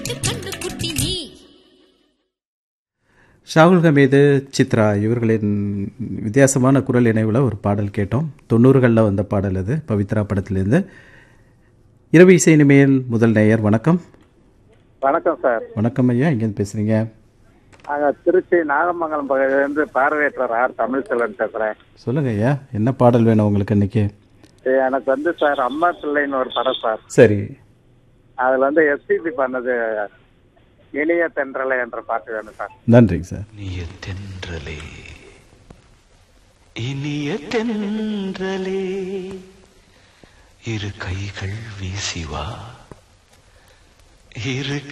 வீட்டு கண்ணு குட்டி நீ ஷாகுல் ஹமீது சித்ரா இவர்களின் வித்தியாசமான குரல் இணைவில் ஒரு பாடல் கேட்டோம் தொண்ணூறுகளில் வந்த பாடல் அது பவித்ரா படத்திலிருந்து இரவு இசை இனிமேல் முதல் நேயர் வணக்கம் வணக்கம் சார் வணக்கம் ஐயா எங்கேருந்து பேசுகிறீங்க நாங்க திருச்சி நாகமங்கலம் பகுதியிலிருந்து பார்வையற்றர் ஆர் தமிழ்செல்வன் பேசுறேன் சொல்லுங்க ஐயா என்ன பாடல் வேணும் உங்களுக்கு இன்னைக்கு இது எனக்கு வந்து சார் அம்மா பிள்ளைன்னு ஒரு படம் சார் சரி அதுல வந்து எஸ்பிபி பண்ணது இனிய தென்றலை என்ற பாட்டு வேணும் சார் நன்றிங்க சார் இனிய தென்றலே இனிய தென்றலே இரு கைகள் வீசி வா இரு